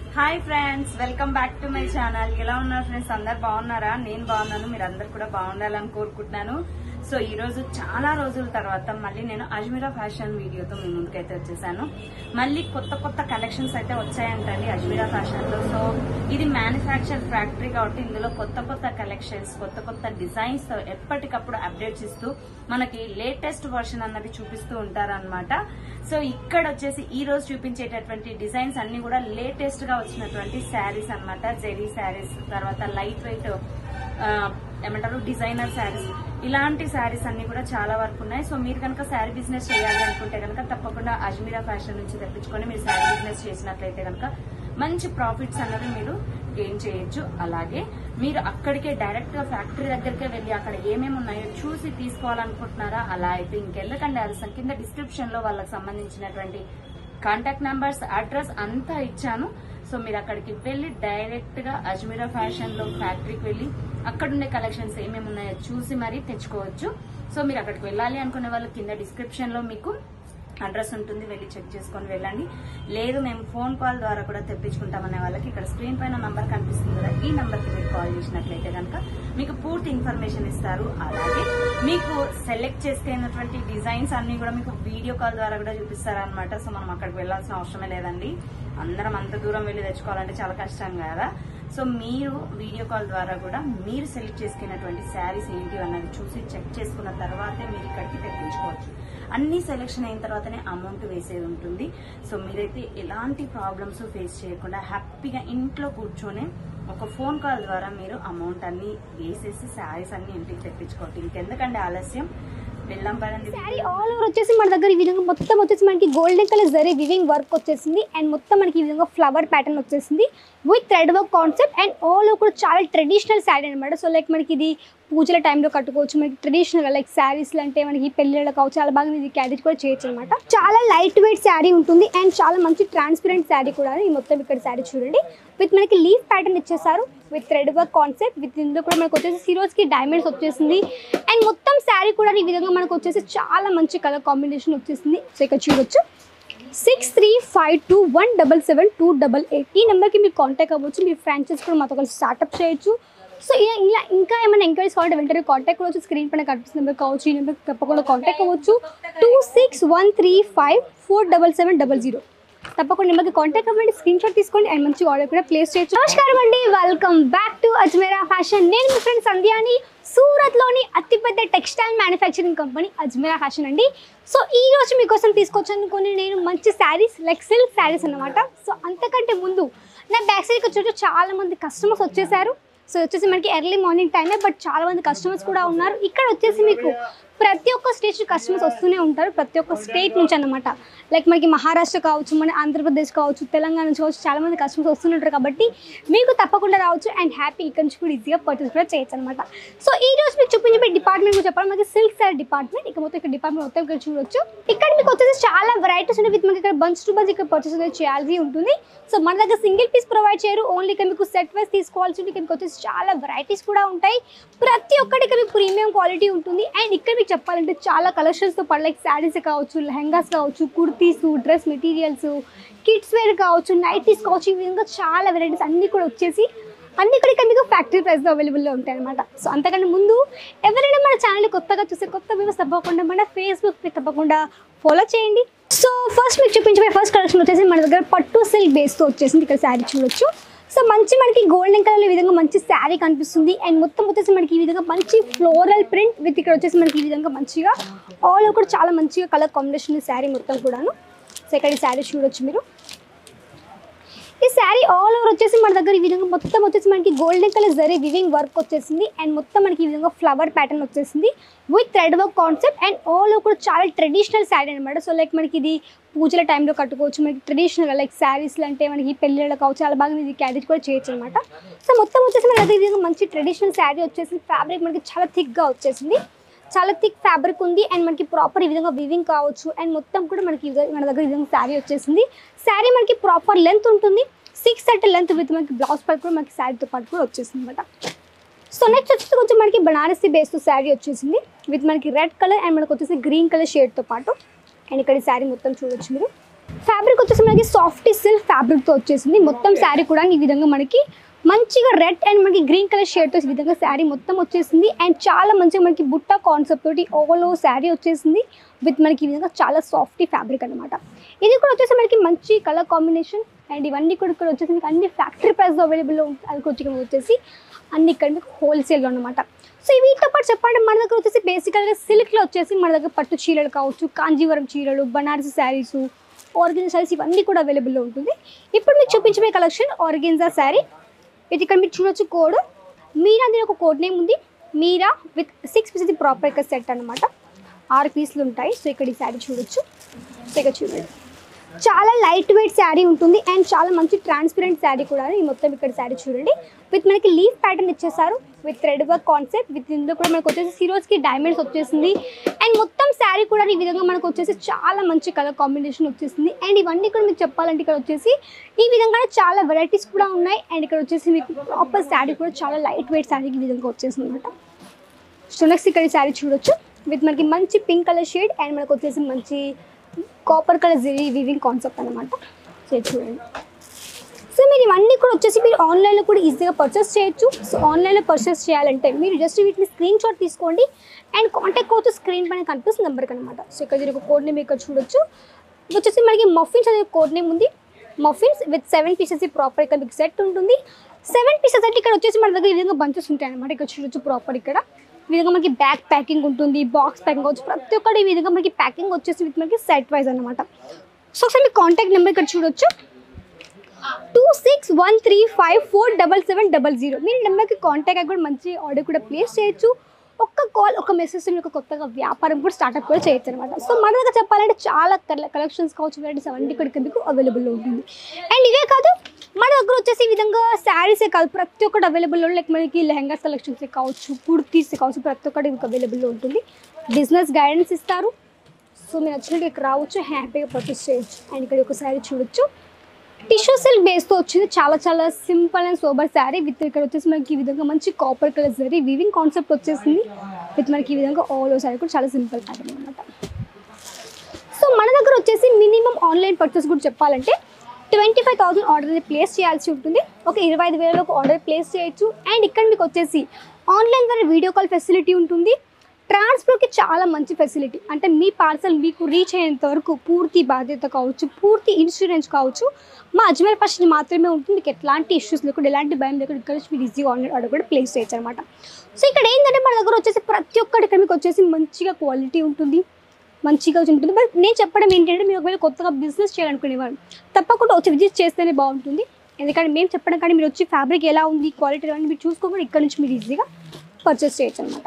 hi friends welcome back to my channel ఎలా ఉన్నారు friends అందరు బాగున్నారా నేను బాగున్నాను మీరు అందరు కూడా బాగుండాలని కోరుకుంటున్నాను సో ఈ రోజు చాలా రోజుల తర్వాత మళ్ళీ నేను అజ్మీరా ఫ్యాషన్ వీడియోతో మీ ముందుకైతే వచ్చేసాను మళ్ళీ కొత్త కొత్త కలెక్షన్స్ అయితే వచ్చాయంటండి అజ్మీరా ఫ్యాషన్ లో సో ఇది మ్యానుఫ్యాక్చర్ ఫ్యాక్టరీ కాబట్టి ఇందులో కొత్త కొత్త కలెక్షన్స్ కొత్త కొత్త డిజైన్స్ తో ఎప్పటికప్పుడు అప్డేట్స్ ఇస్తూ మనకి లేటెస్ట్ వర్షన్ అన్నది చూపిస్తూ ఉంటారన్నమాట సో ఇక్కడ వచ్చేసి ఈ రోజు చూపించేటటువంటి డిజైన్స్ అన్ని కూడా లేటెస్ట్ గా వచ్చినటువంటి శారీస్ అన్నమాట జెరీ శారీస్ తర్వాత లైట్ వెయిట్ ఏమంటారు డిజైనర్ శారీస్ ఇలాంటి శారీస్ అన్ని కూడా చాలా వరకు ఉన్నాయి సో మీరు కనుక శారీ బిజినెస్ చేయాలి అనుకుంటే కనుక తప్పకుండా అజ్మీరా ఫ్యాషన్ నుంచి తెప్పించుకొని మీరు శారీ బిజినెస్ చేసినట్లయితే కనుక మంచి ప్రాఫిట్స్ అన్నవి మీరు గెయిన్ చేయొచ్చు అలాగే మీరు అక్కడికే డైరెక్ట్ గా ఫ్యాక్టరీ దగ్గరికే వెళ్ళి అక్కడ ఏమేమి ఉన్నాయో చూసి తీసుకోవాలనుకుంటున్నారా అలా అయితే ఇంకెళ్ళకండి ఆలస్యం కింద డిస్క్రిప్షన్ లో వాళ్ళకి సంబంధించినటువంటి కాంటాక్ట్ నంబర్స్ అడ్రస్ అంతా ఇచ్చాను సో మీరు అక్కడికి వెళ్ళి డైరెక్ట్ గా అజ్మీరా ఫ్యాషన్ లో ఫ్యాక్టరీకి వెళ్ళి అక్కడ ఉండే కలెక్షన్స్ ఏమేమి ఉన్నాయో చూసి మరీ తెచ్చుకోవచ్చు సో మీరు అక్కడికి వెళ్ళాలి అనుకునే వాళ్ళు కింద డిస్క్రిప్షన్ లో మీకు అడ్రస్ ఉంటుంది వెళ్ళి చెక్ చేసుకొని వెళ్ళండి లేదు మేము ఫోన్ కాల్ ద్వారా కూడా తెప్పించుకుంటామనే వాళ్ళకి ఇక్కడ స్క్రీన్ పైన నంబర్ కనిపిస్తుంది కదా ఈ నంబర్ కి మీరు కాల్ చేసినట్లయితే కనుక మీకు పూర్తి ఇన్ఫర్మేషన్ ఇస్తారు అలాగే మీకు సెలెక్ట్ చేసుకున్నటువంటి డిజైన్స్ అన్ని కూడా మీకు వీడియో కాల్ ద్వారా కూడా చూపిస్తారు అనమాట సో మనం అక్కడికి వెళ్ళాల్సిన అవసరమే లేదండి అందరం అంత దూరం వెళ్ళి తెచ్చుకోవాలంటే చాలా కష్టం కదా సో మీరు వీడియో కాల్ ద్వారా కూడా మీరు సెలెక్ట్ చేసుకున్నటువంటి శారీస్ ఏంటి అన్నది చూసి చెక్ చేసుకున్న తర్వాతే మీరు ఇక్కడికి తెప్పించుకోవచ్చు అన్ని సెలెక్షన్ అయిన తర్వాతనే అమౌంట్ వేసేది ఉంటుంది సో మీరైతే ఎలాంటి ప్రాబ్లమ్స్ ఫేస్ చేయకుండా హ్యాపీగా ఇంట్లో కూర్చొని ఒక ఫోన్ కాల్ ద్వారా మీరు అమౌంట్ అన్ని వేసేసి శారీస్ అన్ని ఇంటికి తెప్పించుకోవచ్చు ఇంకెందుకంటే ఆలస్యం వెళ్ళాం పడండి శారీ ఆల్ ఓవర్ వచ్చేసి మన దగ్గర ఈ విధంగా మొత్తం వచ్చేసి మనకి golden colour zari weaving work వచ్చేసింది అండ్ మొత్తం మనకి ఈ విధంగా ఫ్లవర్ ప్యాటర్న్ వచ్చేసింది with thread work concept and all over కూడా చాలా ట్రెడిషనల్ శారీ అనమాట సో లైక్ మనకి ఇది పూజల టైంలో కట్టుకోవచ్చు మనకి ట్రెడిషనల్ లైక్ శారీస్లు అంటే మనకి పెళ్ళిళ్ళకి కావచ్చు చాలా బాగా ఇది క్యారేజ్ కూడా చేయొచ్చు అనమాట చాలా లైట్ వెయిట్ శారీ ఉంటుంది అండ్ చాలా మంచి ట్రాన్స్పరెంట్ శారీ కూడా ఈ మొత్తం ఇక్కడ శారీ చూడండి విత్ మనకి లీఫ్ ప్యాటర్న్ ఇచ్చేసారు with thread work concept with ఇందులో కూడా మనకు వచ్చేసి సీరోస్కి డైమండ్స్ వచ్చేసింది అండ్ మొత్తం శారీ కూడా ఈ విధంగా మనకు వచ్చేసి చాలా మంచి కలర్ కాంబినేషన్ వచ్చేసింది సో ఇక్కడ చూడొచ్చు six three five two one double seven two double eight ఈ నెంబర్కి మీరు కాంటాక్ట్ అవ్వచ్చు మీరు ఫ్రాంచైజ్ కూడా మాతో కలిసి స్టార్ట్అప్ చేయొచ్చు సో ఇలా ఇలా ఇంకా ఏమైనా ఎంక్వైరీస్ కావాలంటే వెంటనే కాంటాక్ట్ కూడా స్క్రీన్ పైన కనిపిస్తున్న నెంబర్ కావచ్చు ఈ నెంబర్ తప్పకుండా కాంటాక్ట్ అవ్వచ్చు two six one three five four double seven double zero తప్పకుండా నెంబర్కి కాంటాక్ట్ అవ్వండి స్క్రీన్ షాట్ తీసుకోండి అండ్ మంచి ఆర్డర్ కూడా ప్లేస్ చేయొచ్చు నమస్కారం అండి welcome back to Ajmera fashion నేను మీ ఫ్రెండ్ సంధ్యాని సూరత్లోని అతిపెద్ద textile manufacturing company Ajmera fashion అండి సో ఈ రోజు మీకోసం తీసుకొచ్చాను కొన్ని నేను మంచి శారీస్ లైక్ సిల్క్ శారీస్ అన్నమాట సో అంతకంటే ముందు నా బ్యాక్ సైడ్కి వచ్చేటప్పుడు చాలా మంది కస్టమర్స్ వచ్చేసారు సో వచ్చేసి మనకి ఎర్లీ మార్నింగ్ టైమే బట్ చాలా మంది కస్టమర్స్ కూడా ఉన్నారు ఇక్కడ వచ్చేసి మీకు ప్రతి ఒక్క స్టేట్ కస్టమర్స్ వస్తూనే ఉంటారు ప్రతి ఒక్క స్టేట్ నుంచి అన్నమాట లైక్ మనకి మహారాష్ట్ర కావచ్చు మన ఆంధ్రప్రదేశ్ కావచ్చు తెలంగాణ నుంచి కావచ్చు చాలా మంది కస్టమర్స్ వస్తుంటారు కాబట్టి మీకు తప్పకుండా రావచ్చు అండ్ హ్యాపీ ఇక్కడ నుంచి కూడా ఈజీగా పర్చేస్ కూడా చేయొచ్చు అనమాట సో ఈ రోజు మీకు చూపించే డిపార్ట్మెంట్ గురించి చెప్పాలి మనకి సిల్క్ సారీ డిపార్ట్మెంట్ ఇక మొత్తం ఇక్కడ డిపార్ట్మెంట్ మొత్తం ఇక్కడ చూడొచ్చు ఇక్కడ మీకు వచ్చేసి చాలా వెరైటీస్ ఉన్నాయి విత్ మనకి ఇక్కడ బంచ్ టు బంచ్ ఇక్కడ పర్చేస్ అనేది చేయాల్సి ఉంటుంది సో మన దగ్గర సింగిల్ పీస్ ప్రొవైడ్ చేయరు ఓన్లీ ఇక్కడ మీకు సెట్ వైస్ తీసుకోవాల్సి ఉంటుంది ఇక్కడ మీకు వచ్చేసి చాలా వెరైటీస్ కూడా ఉంటాయి ప్రతి ఒక్కటి ఇక్కడ మీకు ప్రీమియం క్వాలిటీ ఉంటుంది అండ్ ఇక్కడ మీకు చెప్పాలంటే చాలా కలెక్షన్స్తో పాటు లైక్ శారీస్ కావచ్చు లెహంగాస్ కావచ్చు kurtis dress materials kids wear కావచ్చు నైటీస్ కావచ్చు ఈ విధంగా చాలా వెరైటీస్ అన్నీ కూడా వచ్చేసి అన్ని కూడా ఇక్కడ మీకు ఫ్యాక్టరీ ప్రైస్లో అవైలబుల్లో ఉంటాయి అనమాట సో అంతకంటే ముందు ఎవరైనా మన ఛానల్ కొత్తగా చూసే కొత్త వ్యూస్ తప్పకుండా మన ఫేస్బుక్ తప్పకుండా ఫాలో చేయండి సో ఫస్ట్ మీకు చూపించే ఫస్ట్ కలెక్షన్ వచ్చేసి మన దగ్గర పట్టు సిల్క్ బేస్తో వచ్చేసింది ఇక్కడ శారీ చూడొచ్చు సో మంచి మనకి గోల్డెన్ కలర్ ఈ విధంగా మంచి శారీ కనిపిస్తుంది అండ్ మొత్తం వచ్చేసి మనకి ఈ విధంగా మంచి ఫ్లోరల్ ప్రింట్ విత్ ఇక్కడ వచ్చేసి మనకి ఈ విధంగా మంచిగా ఆల్ ఓవర్ కూడా చాలా మంచిగా కలర్ కాంబినేషన్ శారీ మొత్తం కూడాను సో ఇక్కడ ఈ శారీ చూడొచ్చు మీరు ఈ శారీ ఆల్ ఓవర్ వచ్చేసి మన దగ్గర ఈ విధంగా మొత్తం వచ్చేసి మనకి golden colour zari weaving work వచ్చేసింది అండ్ మొత్తం మనకి ఈ విధంగా ఫ్లవర్ ప్యాటర్న్ వచ్చేసింది with thread work concept and all over కూడా చాలా ట్రెడిషనల్ శారీ అనమాట సో లైక్ మనకి ఇది పూజల టైంలో కట్టుకోవచ్చు మనకి ట్రెడిషనల్ లైక్ శారీస్లు అంటే మనకి పెళ్ళిళ్ళ కావచ్చు చాలా బాగా ఇది క్యారేజ్ కూడా చేయొచ్చు అనమాట సో మొత్తం వచ్చేసి మన దగ్గర ఈ విధంగా మంచి ట్రెడిషనల్ శారీ వచ్చేసి ఫ్యాబ్రిక్ మనకి చాలా థిక్గా వచ్చేసింది చాలా థిక్ ఫ్యాబ్రిక్ ఉంది అండ్ మనకి ప్రాపర్ ఈ విధంగా వివింగ్ కావచ్చు అండ్ మొత్తం కూడా మనకి ఈ విధంగా- మన దగ్గర ఈ విధంగా శారీ వచ్చేసింది శారీ మనకి ప్రాపర్ లెంత్ ఉంటుంది సిక్స్ సెట్ లెంత్ విత్ మనకి బ్లౌజ్ పార్ట్ కూడా మనకి శారీతో పాటు కూడా వచ్చేసింది అనమాట సో నెక్స్ట్ వచ్చేసి కొంచెం మనకి బనారసి బేస్తో శారీ వచ్చేసింది విత్ మనకి రెడ్ కలర్ అండ్ మనకి వచ్చేసి గ్రీన్ కలర్ షేడ్తో పాటు అండ్ ఇక్కడ ఈ శారీ మొత్తం చూడొచ్చు మీరు ఫ్యాబ్రిక్ వచ్చేసి మనకి సాఫ్ట్ సిల్క్ ఫ్యాబ్రిక్తో వచ్చేసింది మొత్తం శారీ కూడా ఈ విధంగా మనకి మంచిగా రెడ్ అండ్ మనకి గ్రీన్ కలర్ షేడ్తో ఈ విధంగా శారీ మొత్తం వచ్చేసింది అండ్ చాలా మంచిగా మనకి బుట్ట కాన్సెప్ట్ తోటి ఓవర్ శారీ వచ్చేసింది విత్ మనకి ఈ విధంగా చాలా సాఫ్ట్ ఫ్యాబ్రిక్ అనమాట ఇది కూడా వచ్చేసి మనకి మంచి కలర్ కాంబినేషన్ అండ్ ఇవన్నీ కూడా ఇక్కడ వచ్చేసి మీకు అన్ని ఫ్యాక్టరీ ప్రైస్లో అవైలబుల్లో ఉంటాయి అది వచ్చి వచ్చేసి అన్ని ఇక్కడ మీకు హోల్సేల్లో అనమాట సో వీటితో పాటు చెప్పండి మన దగ్గర వచ్చేసి బేసికల్గా సిల్క్లో వచ్చేసి మన దగ్గర పట్టు చీరలు కావచ్చు కాంజీవరం చీరలు బనారసి శారీస్ ఆర్గెన్జా శారీస్ ఇవన్నీ కూడా అవైలబుల్లో ఉంటుంది ఇప్పుడు మీకు చూపించే కలెక్షన్ ఆర్గెన్జా శారీ ఇది ఇక్కడ మీరు చూడొచ్చు కోడ్ మీరా దీని ఒక కోడ్ నేమ్ ఉంది Meera with six pieces proper ఇక్కడ సెట్ అనమాట ఆరు పీసులు ఉంటాయి సో ఇక్కడ ఈ శారీ చూడొచ్చు సో ఇక్కడ చూడండి చాలా లైట్ వెయిట్ శారీ ఉంటుంది అండ్ చాలా మంచి ట్రాన్స్పరెంట్ శారీ కూడా ఈ మొత్తం ఇక్కడ శారీ చూడండి విత్ మనకి లీఫ్ ప్యాటర్న్ ఇచ్చేసారు with thread work concept with ఇందులో కూడా మనకు వచ్చేసి సిరోస్కి డైమండ్స్ వచ్చేసింది అండ్ మొత్తం శారీ కూడా ఈ విధంగా మనకు వచ్చేసి చాలా మంచి కలర్ కాంబినేషన్ వచ్చేసింది అండ్ ఇవన్నీ కూడా మీకు చెప్పాలంటే ఇక్కడ వచ్చేసి ఈ విధంగా చాలా వెరైటీస్ కూడా ఉన్నాయి అండ్ ఇక్కడ వచ్చేసి మీకు ప్రాపర్ శారీ కూడా చాలా లైట్ వెయిట్ శారీ ఈ విధంగా వచ్చేసింది అనమాట సో నెక్స్ట్ ఇక్కడ ఈ శారీ చూడొచ్చు విత్ మనకి మంచి పింక్ కలర్ షేడ్ అండ్ మనకు వచ్చేసి మంచి copper colour zari weaving concept అనమాట సో ఇది చూడండి సో మీరు ఇవన్నీ కూడా వచ్చేసి మీరు ఆన్లైన్లో కూడా ఈజీగా పర్చేస్ చేయొచ్చు సో ఆన్లైన్లో పర్చేస్ చేయాలంటే మీరు జస్ట్ వీటిని స్క్రీన్ షాట్ తీసుకోండి అండ్ కాంటాక్ట్ కోచ్ స్క్రీన్ పైన కనిపిస్తుంది నెంబర్కి అనమాట సో ఇక్కడ దీని ఒక కోడ్ నేమ్ ఇక్కడ చూడొచ్చు ఇది వచ్చేసి మనకి మఫిన్స్ అనే కోడ్ నేమ్ ఉంది muffins with seven pieces proper ఇక్కడ మీకు సెట్ ఉంటుంది సెవెన్ పీసెస్ అంటే ఇక్కడ వచ్చేసి మన దగ్గర ఈ విధంగా బంచెస్ ఉంటాయి అనమాట ఇక్కడ చూడొచ్చు ప్రాపర్ ఇక్కడ ఈ విధంగా మనకి బ్యాక్ ప్యాకింగ్ ఉంటుంది బాక్స్ ప్యాకింగ్ వచ్చి ప్రతి ఒక్కటి ఈ విధంగా మనకి ప్యాకింగ్ వచ్చేసి విత్ మనకి సెట్ వైజ్ అనమాట సో ఒకసారి మీ కాంటాక్ట్ నెంబర్ ఇక్కడ చూడొచ్చు two six one three five four double seven double zero మీరు నెంబర్కి కాంటాక్ట్ అయ్యి కూడా మంచి ఆర్డర్ కూడా ప్లేస్ చేయొచ్చు ఒక్క కాల్ ఒక మెసేజ్ మీకు కొత్తగా వ్యాపారం కూడా స్టార్ట్అప్ కూడా చేయొచ్చు అనమాట సో మన దగ్గర చెప్పాలంటే చాలా కలెక్షన్స్ కావచ్చు వెరైటీస్ అవన్నీ కూడా మీకు అవైలబుల్లో ఉంటుంది అండ్ ఇవే కాదు మన దగ్గర వచ్చేసి ఈ విధంగా శారీసే కాదు ప్రతి ఒక్కటి అవైలబుల్లో లైక్ మనకి లెహంగాస్ కలెక్షన్స్ కావచ్చు కుర్తీస్ కావచ్చు ప్రతి ఒక్కటి మీకు అవైలబుల్లో ఉంటుంది బిజినెస్ గైడెన్స్ ఇస్తారు సో మీరు వచ్చినట్టు ఇక్కడ రావచ్చు హ్యాపీగా పర్చేస్ చేయొచ్చు అండ్ ఇక్కడ ఒక శారీ చూడొచ్చు టిష్యూ సిల్క్ బేస్తో వచ్చింది చాలా చాలా simple and sober sari with ఇక్కడ వచ్చేసి మనకి ఈ విధంగా మంచి copper colour zari weaving concept వచ్చేసింది విత్ మనకి ఈ విధంగా ఆల్ శారీ కూడా చాలా సింపుల్ ప్యాటర్న్ అనమాట సో మన దగ్గర వచ్చేసి మినిమం ఆన్లైన్ పర్చేస్ కూడా చెప్పాలంటే twenty five thousand order place చేయాల్సి ఉంటుంది ఒక ఇరవై ఐదు వేలకు ఆర్డర్ ప్లేస్ చేయొచ్చు అండ్ ఇక్కడ మీకు వచ్చేసి ఆన్లైన్ ద్వారా వీడియో కాల్ ఫెసిలిటీ ఉంటుంది ట్రాన్స్పోర్ట్కి చాలా మంచి ఫెసిలిటీ అంటే మీ పార్సల్ మీకు రీచ్ అయ్యేంత వరకు పూర్తి బాధ్యత కావచ్చు పూర్తి ఇన్సూరెన్స్ కావచ్చు మా అజ్మేర్ ఫస్ట్ మాత్రమే ఉంటుంది మీకు ఎట్లాంటి ఇష్యూస్ లేకుండా ఎలాంటి భయం లేకుండా ఇక్కడ నుంచి మీరు ఈజీగా ఆన్లైన్ ఆర్డర్ కూడా ప్లేస్ చేయొచ్చు అనమాట సో ఇక్కడ ఏంటంటే మన దగ్గర వచ్చేసి ప్రతి ఒక్కటి ఇక్కడ మీకు వచ్చేసి మంచిగా క్వాలిటీ ఉంటుంది మంచిగా ఉంటుంది బట్ నేను చెప్పడం ఏంటంటే మీరు ఒకవేళ కొత్తగా బిజినెస్ చేయాలనుకునేవారు తప్పకుండా వచ్చి విజిట్ చేస్తేనే బాగుంటుంది ఎందుకంటే మేము చెప్పడం కానీ మీరు వచ్చి ఫ్యాబ్రిక్ ఎలా ఉంది క్వాలిటీ అని మీరు చూసుకోకుండా ఇక్కడ నుంచి మీరు ఈజీగా పర్చేస్ చేయొచ్చు అనమాట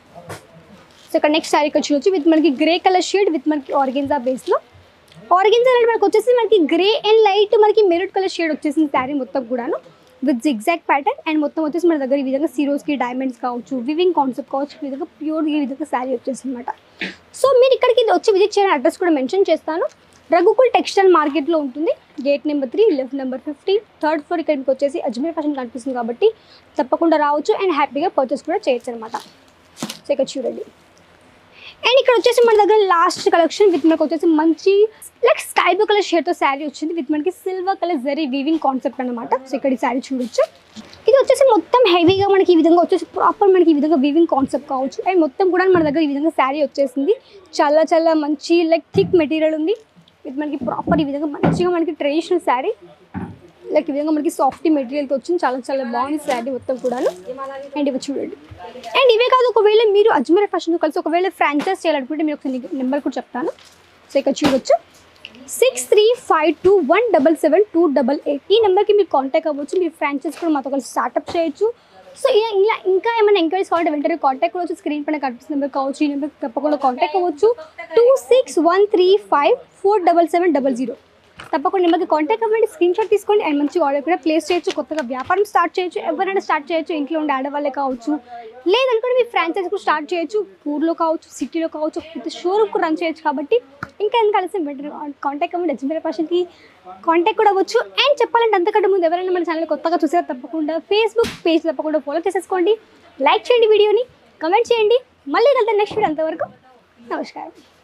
సో ఇక్కడ నెక్స్ట్ శారీ ఇక్కడ చూడొచ్చు విత్ మనకి గ్రే కలర్ షేడ్ విత్ మనకి ఆర్గెన్జా బేస్లో ఆర్గెన్జా అంటే మనకి వచ్చేసి మనకి గ్రే అండ్ లైట్ మనకి మెరూన్ కలర్ షేడ్ వచ్చేసింది శారీ మొత్తం కూడాను విత్ జిగ్జాక్ ప్యాటర్న్ అండ్ మొత్తం వచ్చేసి మన దగ్గర ఈ విధంగా సీరోస్కి డైమండ్స్ కావచ్చు వివింగ్ కాన్సెప్ట్ కావచ్చు ఈ విధంగా ప్యూర్ ఈ విధంగా శారీ వచ్చేసింది అనమాట సో మీరు ఇక్కడికి వచ్చి విజిట్ చేయని అడ్రస్ కూడా మెన్షన్ చేస్తాను రఘుకుల్ టెక్స్టైల్ మార్కెట్లో ఉంటుంది gate number three left number fifteen third floor ఇక్కడ మీకు వచ్చేసి అజ్మీర్ ఫ్యాషన్ కనిపిస్తుంది కాబట్టి తప్పకుండా రావచ్చు అండ్ హ్యాపీగా పర్చేస్ కూడా చేయొచ్చు అనమాట సో ఇక్కడ చూడండి అండ్ ఇక్కడ వచ్చేసి మన దగ్గర లాస్ట్ కలెక్షన్ విత్ మనకు వచ్చేసి మంచి లైక్ స్కై బ్లూ కలర్ షేడ్తో శారీ వచ్చింది విత్ మనకి silver colour zari weaving concept అనమాట సో ఇక్కడ ఈ శారీ చూడొచ్చు ఇది వచ్చేసి మొత్తం హెవీగా మనకి ఈ విధంగా వచ్చేసి ప్రాపర్ మనకి ఈ విధంగా వీవింగ్ కాన్సెప్ట్ కావచ్చు అండ్ మొత్తం కూడా మన దగ్గర ఈ విధంగా శారీ వచ్చేసింది చాలా చాలా మంచి లైక్ థిక్ మెటీరియల్ ఉంది విత్ మనకి ప్రాపర్ ఈ విధంగా మంచిగా మనకి ట్రెడిషనల్ శారీ లైక్ ఈ విధంగా మనకి సాఫ్ట్ మెటీరియల్తో వచ్చింది చాలా చాలా బాగుంది శారీ మొత్తం కూడాను అండ్ ఇవి చూడండి అండ్ ఇవే కాదు ఒకవేళ మీరు అజ్మీర్ ఫ్యాషన్ కలిసి ఒకవేళ ఫ్రాంచైజ్ చేయాలనుకుంటే మీరు ఒక నెంబర్ కూడా చెప్తాను సో ఇక్కడ చూడొచ్చు six three five two one double seven two double eight ఈ నెంబర్కి మీరు కాంటాక్ట్ అవ్వచ్చు మీరు ఫ్రాంచైజ్ కూడా మాతో కలిసి స్టార్ట్అప్ చేయొచ్చు సో ఇలా ఇలా ఇంకా ఏమైనా ఎంక్వైరీస్ కావాలంటే వెంటనే కాంటాక్ట్ కూడా స్క్రీన్ పైన కనిపిస్తున్న నెంబర్ కావచ్చు ఈ నెంబర్ తప్పకుండా కాంటాక్ట్ అవ్వచ్చు two six one three five four double seven double zero తప్పకుండా నెంబర్కి కాంటాక్ట్ అవ్వండి స్క్రీన్ షాట్ తీసుకోండి అండ్ మంచి ఆర్డర్ కూడా ప్లేస్ చేయొచ్చు కొత్తగా వ్యాపారం స్టార్ట్ చేయొచ్చు ఎవరైనా స్టార్ట్ చేయొచ్చు ఇంట్లో ఉండే ఆడవాళ్ళే కావచ్చు లేదనుకుంటే మీ ఫ్రాంచైజ్ కూడా స్టార్ట్ చేయొచ్చు ఊర్లో కావచ్చు సిటీలో కావచ్చు పెద్ద షోరూమ్ కూడా రన్ చేయొచ్చు కాబట్టి ఇంకా ఎంత కలిసి వెంటనే కాంటాక్ట్ అవ్వండి అజ్మీర్ పర్సన్కి కాంటాక్ట్ కూడా అవ్వచ్చు అండ్ చెప్పాలంటే అంతకంటే ముందు ఎవరైనా మన ఛానల్ కొత్తగా చూసారో తప్పకుండా ఫేస్బుక్ పేజ్ తప్పకుండా ఫాలో చేసేసుకోండి లైక్ చేయండి వీడియోని కమెంట్ చేయండి మళ్ళీ వెళ్తాను నెక్స్ట్ వీడియో అంతవరకు నమస్కారం